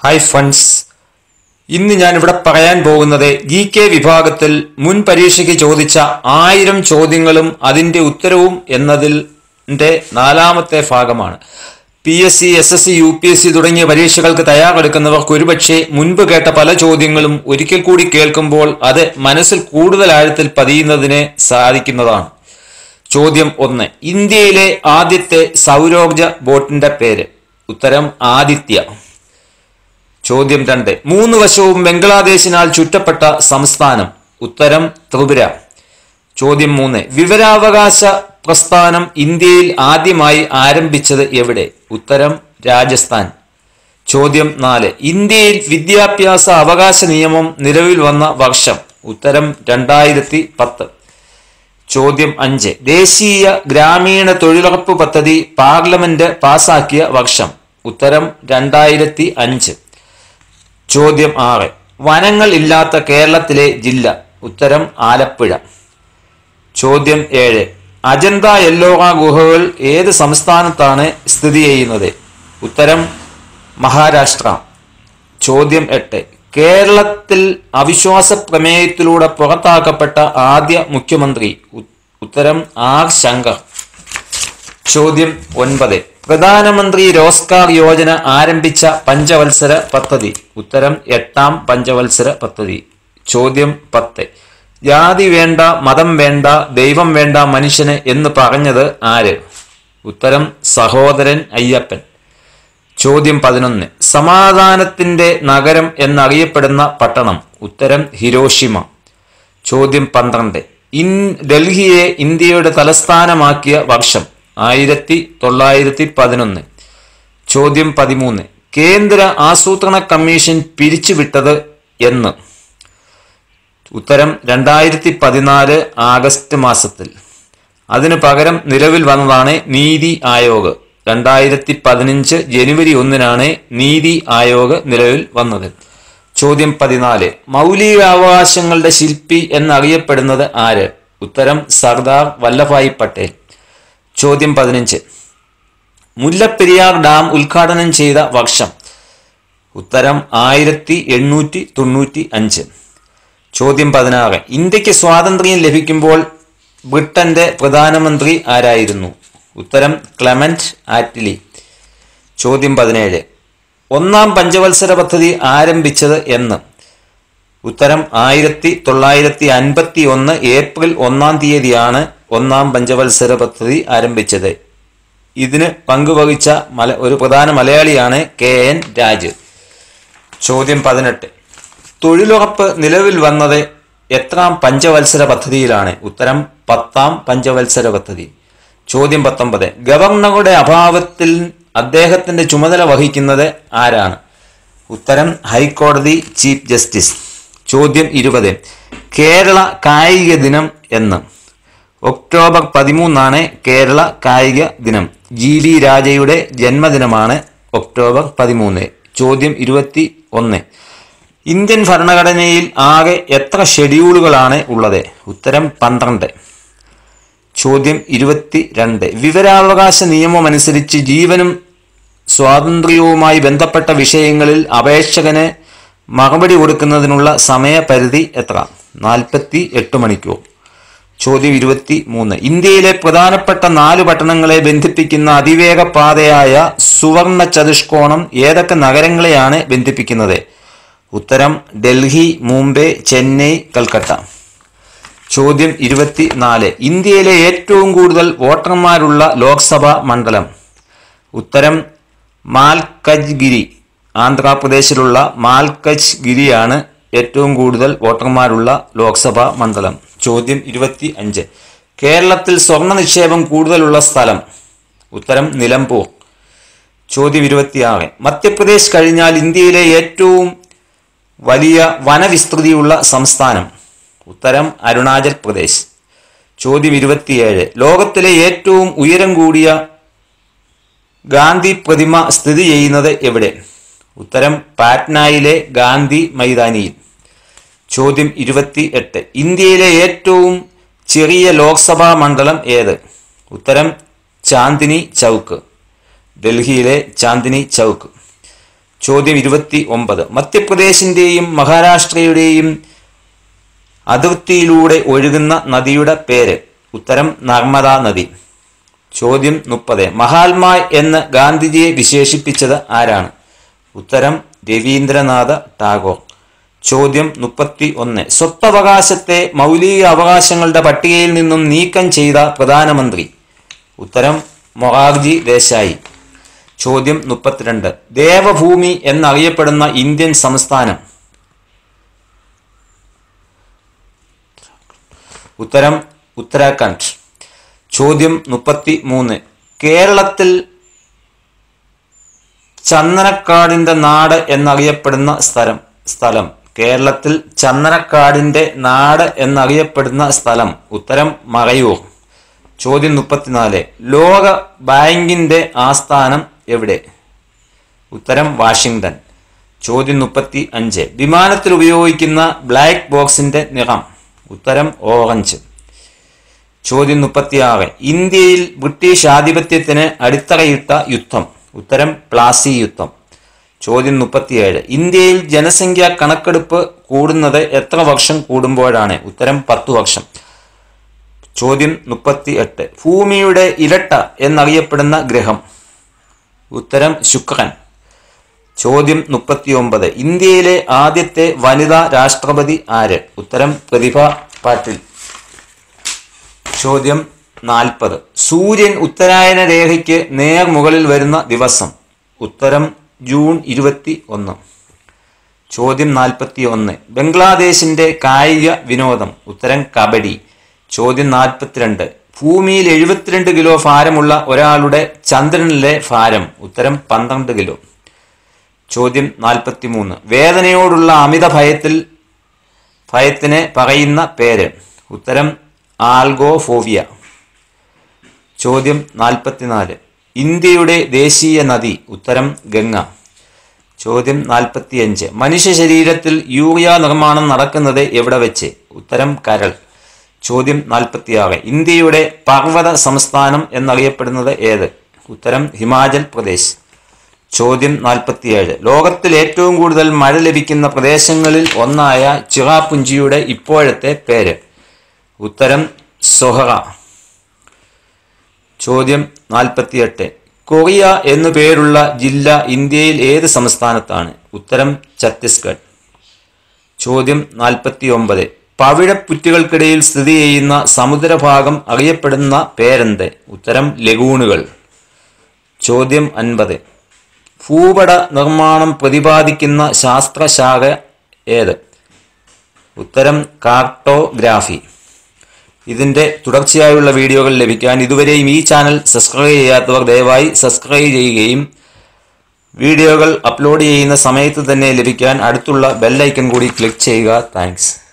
hi funds ഇന്ന് ഞാൻ ഇവിടെ പറയാൻ പോകുന്നത് ജി കെ വിഭാഗത്തിൽ മുൻ പരീക്ഷയ്ക്ക് ചോദിച്ച ആയിരം ചോദ്യങ്ങളും അതിന്റെ ഉത്തരവും എന്നതിന്റെ നാലാമത്തെ ഭാഗമാണ് P S C S S C U P S C തുടങ്ങിയ പരീക്ഷകൾക്ക് തയ്യാറെടുക്കുന്നവർക്ക് ഒരുപക്ഷെ മുൻപ് കേട്ട പല ചോദ്യങ്ങളും ഒരിക്കൽ കൂടി കേൾക്കുമ്പോൾ അത് മനസ്സിൽ കൂടുതൽ ആഴത്തിൽ പതിയുന്നതിന് സാധിക്കുന്നതാണ് ചോദ്യം ഒന്ന് ഇന്ത്യയിലെ ആദ്യത്തെ സൗരോർജ ബോട്ടിന്റെ പേര് ഉത്തരം ആദിത്യ ചോദ്യം രണ്ട് മൂന്ന് വശവും ബംഗ്ലാദേശിനാൽ ചുറ്റപ്പെട്ട സംസ്ഥാനം ഉത്തരം ത്രിപുര ചോദ്യം മൂന്ന് വിവരാവകാശ പ്രസ്ഥാനം ഇന്ത്യയിൽ ആദ്യമായി ആരംഭിച്ചത് എവിടെ ഉത്തരം രാജസ്ഥാൻ ചോദ്യം നാല് ഇന്ത്യയിൽ വിദ്യാഭ്യാസ അവകാശ നിയമം നിലവിൽ വന്ന വർഷം ഉത്തരം രണ്ടായിരത്തി പത്ത് ചോദ്യം അഞ്ച് ദേശീയ ഗ്രാമീണ തൊഴിലുറപ്പ് പദ്ധതി പാർലമെന്റ് പാസാക്കിയ വർഷം ഉത്തരം രണ്ടായിരത്തി അഞ്ച് ചോദ്യം ആറ് വനങ്ങൾ ഇല്ലാത്ത കേരളത്തിലെ ജില്ല ഉത്തരം ആലപ്പുഴ ചോദ്യം ഏഴ് അജന്ത എല്ലോറ ഗുഹകൾ ഏത് സംസ്ഥാനത്താണ് സ്ഥിതി ചെയ്യുന്നത് ഉത്തരം മഹാരാഷ്ട്ര ചോദ്യം എട്ട് കേരളത്തിൽ അവിശ്വാസ പ്രമേയത്തിലൂടെ പുറത്താക്കപ്പെട്ട ആദ്യ മുഖ്യമന്ത്രി ഉ- ഉത്തരം ആർ ശങ്കർ ചോദ്യം ഒൻപത് പ്രധാനമന്ത്രി റോസ്കാർ യോജന ആരംഭിച്ച പഞ്ചവത്സര പദ്ധതി ഉത്തരം എട്ടാം പഞ്ചവത്സര പദ്ധതി ചോദ്യം പത്ത് ജാതി വേണ്ട മതം വേണ്ട ദൈവം വേണ്ട മനുഷ്യന് എന്ന് പറഞ്ഞത് ആര് ഉത്തരം സഹോദരൻ അയ്യപ്പൻ ചോദ്യം പതിനൊന്ന് സമാധാനത്തിന്റെ നഗരം എന്നറിയപ്പെടുന്ന പട്ടണം ഉത്തരം ഹിരോഷിമ ചോദ്യം പന്ത്രണ്ട് ഇൻ ഡൽഹിയെ ഇന്ത്യയുടെ തലസ്ഥാനമാക്കിയ വർഷം ആയിരത്തി തൊള്ളായിരത്തി പതിനൊന്ന് ചോദ്യം പതിമൂന്ന് കേന്ദ്ര ആസൂത്രണ കമ്മീഷൻ പിരിച്ചുവിട്ടത് എന്ന് ഉത്തരം രണ്ടായിരത്തി പതിനാല് ആഗസ്റ്റ് മാസത്തിൽ അതിനു പകരം നിലവിൽ വന്നതാണ് നീതി ആയോഗ് രണ്ടായിരത്തി പതിനഞ്ച് ജനുവരി ഒന്നിനാണ് നീതി ആയോഗ് നിലവിൽ വന്നത് ചോദ്യം പതിനാല് മൗലികാവകാശങ്ങളുടെ ശില്പി എന്നറിയപ്പെടുന്നത് ആര് ഉത്തരം സർദാർ വല്ലഭായ് പട്ടേൽ ചോദ്യം പതിനഞ്ച് മുല്ലപ്പെരിയാർ ഡാം ഉദ്ഘാടനം ചെയ്ത വർഷം ഉത്തരം ആയിരത്തി എണ്ണൂറ്റി തൊണ്ണൂറ്റി അഞ്ച് ചോദ്യം പതിനാറ് ഇന്ത്യക്ക് സ്വാതന്ത്ര്യം ലഭിക്കുമ്പോൾ ബ്രിട്ടന്റെ പ്രധാനമന്ത്രി ആരായിരുന്നു ഉത്തരം ക്ലെമന്റ് ആറ്റ്ലി ചോദ്യം പതിനേഴ് ഒന്നാം പഞ്ചവത്സര പദ്ധതി ആരംഭിച്ചത് എന്ന് ഉത്തരം ആയിരത്തി തൊള്ളായിരത്തി അൻപത്തി ഒന്ന് ഏപ്രിൽ ഒന്നാം തീയതിയാണ് ഒന്നാം പഞ്ചവത്സര പദ്ധതി ആരംഭിച്ചത് ഇതിന് പങ്കുവഹിച്ച മല ഒരു പ്രധാന മലയാളിയാണ് കെ എൻ രാജ് ചോദ്യം പതിനെട്ട് തൊഴിലുറപ്പ് നിലവിൽ വന്നത് എത്രാം പഞ്ചവത്സര പദ്ധതിയിലാണ് ഉത്തരം പത്താം പഞ്ചവത്സര പദ്ധതി ചോദ്യം പത്തൊമ്പത് ഗവർണറുടെ അഭാവത്തിൽ അദ്ദേഹത്തിന്റെ ചുമതല വഹിക്കുന്നത് ആരാണ് ഉത്തരം ഹൈക്കോടതി ചീഫ് ജസ്റ്റിസ് ചോദ്യം ഇരുപത് കേരള കായിക ദിനം എന്ന് ഒക്ടോബർ പതിമൂന്നാണ് കേരള കായിക ദിനം ജി ഡി രാജയുടെ ജന്മദിനമാണ് ഒക്ടോബർ പതിമൂന്ന് ചോദ്യം ഇരുപത്തി ഒന്ന് ഇന്ത്യൻ ഭരണഘടനയിൽ ആകെ എത്ര ഷെഡ്യൂളുകളാണ് ഉള്ളത് ഉത്തരം പന്ത്രണ്ട് ചോദ്യം ഇരുപത്തി രണ്ട് വിവരാവകാശ നിയമം അനുസരിച്ച് ജീവനും സ്വാതന്ത്ര്യവുമായി ബന്ധപ്പെട്ട വിഷയങ്ങളിൽ അപേക്ഷകന് മറുപടി കൊടുക്കുന്നതിനുള്ള സമയപരിധി എത്ര നാൽപ്പത്തി എട്ട് മണിക്കൂർ ചോദ്യം ഇരുപത്തി മൂന്ന് ഇന്ത്യയിലെ പ്രധാനപ്പെട്ട നാല് പട്ടണങ്ങളെ ബന്ധിപ്പിക്കുന്ന അതിവേഗ പാതയായ സുവർണ ചതുഷ്കോണം ഏതൊക്കെ നഗരങ്ങളെയാണ് ബന്ധിപ്പിക്കുന്നത് ഉത്തരം ഡൽഹി മുംബൈ ചെന്നൈ കൽക്കട്ട ചോദ്യം ഇരുപത്തി നാല് ഇന്ത്യയിലെ ഏറ്റവും കൂടുതൽ വോട്ടർമാരുള്ള ലോക്സഭാ മണ്ഡലം ഉത്തരം മാൽക്കജ് ഗിരി ആന്ധ്രാപ്രദേശിലുള്ള മാൽക്കജ് ഗിരിയാണ് ഏറ്റവും കൂടുതൽ വോട്ടർമാരുള്ള ലോക്സഭാ മണ്ഡലം ചോദ്യം ഇരുപത്തി അഞ്ച് കേരളത്തിൽ സ്വർണ്ണ നിക്ഷേപം കൂടുതലുള്ള സ്ഥലം ഉത്തരം നിലമ്പൂർ ചോദ്യം ഇരുപത്തിയാറ് മധ്യപ്രദേശ് കഴിഞ്ഞാൽ ഇന്ത്യയിലെ ഏറ്റവും വലിയ വനവിസ്തൃതിയുള്ള സംസ്ഥാനം ഉത്തരം അരുണാചൽ പ്രദേശ് ചോദ്യം ഇരുപത്തിയേഴ് ലോകത്തിലെ ഏറ്റവും ഉയരം കൂടിയ ഗാന്ധി പ്രതിമ സ്ഥിതി ചെയ്യുന്നത് എവിടെ ഉത്തരം പാറ്റ്നയിലെ ഗാന്ധി മൈതാനിയിൽ ചോദ്യം ഇരുപത്തി എട്ട് ഇന്ത്യയിലെ ഏറ്റവും ചെറിയ ലോക്സഭാ മണ്ഡലം ഏത് ഉത്തരം ചാന്ദിനി ചൗക്ക് ഡൽഹിയിലെ ചാന്ദിനി ചൗക്ക് ചോദ്യം ഇരുപത്തി ഒമ്പത് മധ്യപ്രദേശിന്റെയും മഹാരാഷ്ട്രയുടെയും അതിർത്തിയിലൂടെ ഒഴുകുന്ന നദിയുടെ പേര് ഉത്തരം നർമ്മദ നദി ചോദ്യം മുപ്പത് മഹാത്മാ എന്ന് ഗാന്ധിജിയെ വിശേഷിപ്പിച്ചത് ആരാണ് ഉത്തരം രവീന്ദ്രനാഥ ടാഗോർ ചോദ്യം മുപ്പത്തി ഒന്ന് സ്വത്തവകാശത്തെ മൗലിക അവകാശങ്ങളുടെ പട്ടികയിൽ നിന്നും നീക്കം ചെയ്ത പ്രധാനമന്ത്രി ഉത്തരം മൊറാർജി ദേശായി ചോദ്യം മുപ്പത്തിരണ്ട് ദേവഭൂമി എന്നറിയപ്പെടുന്ന ഇന്ത്യൻ സംസ്ഥാനം ഉത്തരം ഉത്തരാഖണ്ഡ് ചോദ്യം മുപ്പത്തി മൂന്ന് കേരളത്തിൽ ചന്ദനക്കാടിന്റെ നാട് എന്നറിയപ്പെടുന്ന സ്ഥലം സ്ഥലം കേരളത്തിൽ ചന്ദനക്കാടിന്റെ നാട് എന്നറിയപ്പെടുന്ന സ്ഥലം ഉത്തരം മറയൂർ ചോദ്യം മുപ്പത്തിനാല് ലോക ബാങ്കിന്റെ ആസ്ഥാനം എവിടെ ഉത്തരം വാഷിംഗ്ടൺ ചോദ്യം മുപ്പത്തി അഞ്ച് വിമാനത്തിൽ ഉപയോഗിക്കുന്ന ബ്ലാക്ക് ബോക്സിന്റെ നിറം ഉത്തരം ഓറഞ്ച് ചോദ്യം മുപ്പത്തിയാറ് ഇന്ത്യയിൽ ബ്രിട്ടീഷ് ആധിപത്യത്തിന് അടിത്തറയിട്ട യുദ്ധം ഉത്തരം പ്ലാസി യുദ്ധം ചോദ്യം മുപ്പത്തിയേഴ് ഇന്ത്യയിൽ ജനസംഖ്യ കണക്കെടുപ്പ് കൂടുന്നത് എത്ര വർഷം കൂടുമ്പോഴാണ് ഉത്തരം പത്തു വർഷം ചോദ്യം മുപ്പത്തി എട്ട് ഭൂമിയുടെ ഇരട്ട എന്നറിയപ്പെടുന്ന ഗ്രഹം ഉത്തരം ശുക്രൻ ചോദ്യം മുപ്പത്തിയൊമ്പത് ഇന്ത്യയിലെ ആദ്യത്തെ വനിതാ രാഷ്ട്രപതി ആര് ഉത്തരം പ്രതിഭ പാട്ടിൽ ചോദ്യം നാൽപ്പത് സൂര്യൻ ഉത്തരായന രേഖയ്ക്ക് നേർ മുകളിൽ വരുന്ന ദിവസം ഉത്തരം ജൂൺ ഇരുപത്തി ഒന്ന് ചോദ്യം നാൽപ്പത്തി ഒന്ന് ബംഗ്ലാദേശിന്റെ കായിക വിനോദം ഉത്തരം കബഡി ചോദ്യം നാൽപ്പത്തിരണ്ട് ഭൂമിയിൽ എഴുപത്തിരണ്ട് കിലോ ഭാരമുള്ള ഒരാളുടെ ചന്ദ്രനിലെ ഭാരം ഉത്തരം പന്ത്രണ്ട് കിലോ ചോദ്യം നാൽപ്പത്തി മൂന്ന് വേദനയോടുള്ള അമിത ഭയത്തിൽ ഭയത്തിന് പറയുന്ന പേര് ഉത്തരം ആൽഗോഫോവിയ ചോദ്യം നാൽപ്പത്തിനാല് ഇന്ത്യയുടെ ദേശീയ നദി ഉത്തരം ഗംഗ ചോദ്യം നാൽപ്പത്തിയഞ്ച് മനുഷ്യ ശരീരത്തിൽ യൂറിയ നിർമ്മാണം നടക്കുന്നത് എവിടെ വെച്ച് ഉത്തരം കരൾ ചോദ്യം നാൽപ്പത്തിയാറ് ഇന്ത്യയുടെ പർവ്വത സംസ്ഥാനം എന്നറിയപ്പെടുന്നത് ഏത് ഉത്തരം ഹിമാചൽ പ്രദേശ് ചോദ്യം നാൽപ്പത്തിയേഴ് ലോകത്തിൽ ഏറ്റവും കൂടുതൽ മഴ ലഭിക്കുന്ന പ്രദേശങ്ങളിൽ ഒന്നായ ചിറാപുഞ്ചിയുടെ ഇപ്പോഴത്തെ പേര് ഉത്തരം സൊഹറ ചോദ്യം നാൽപ്പത്തിയെട്ട് കൊറിയ എന്നു പേരുള്ള ജില്ല ഇന്ത്യയിൽ ഏത് സംസ്ഥാനത്താണ് ഉത്തരം ഛത്തീസ്ഗഡ് ചോദ്യം നാൽപ്പത്തി ഒമ്പത് പവിഴപ്പുറ്റുകൾക്കിടയിൽ സ്ഥിതി ചെയ്യുന്ന സമുദ്രഭാഗം അറിയപ്പെടുന്ന പേരെന്ത് ഉത്തരം ലഗൂണുകൾ ചോദ്യം അൻപത് ഭൂപട നിർമ്മാണം പ്രതിപാദിക്കുന്ന ശാസ്ത്രശാഖ ഏത് ഉത്തരം കാർട്ടോഗ്രാഫി ഇതിന്റെ തുടർച്ചയായുള്ള വീഡിയോകൾ ലഭിക്കാൻ ഇതുവരെയും ഈ ചാനൽ സബ്സ്ക്രൈബ് ചെയ്യാത്തവർ ദയവായി സബ്സ്ക്രൈബ് ചെയ്യുകയും വീഡിയോകൾ അപ്ലോഡ് ചെയ്യുന്ന സമയത്ത് തന്നെ ലഭിക്കാൻ അടുത്തുള്ള ബെല്ലൈക്കൺ കൂടി ക്ലിക്ക് ചെയ്യുക താങ്ക്സ്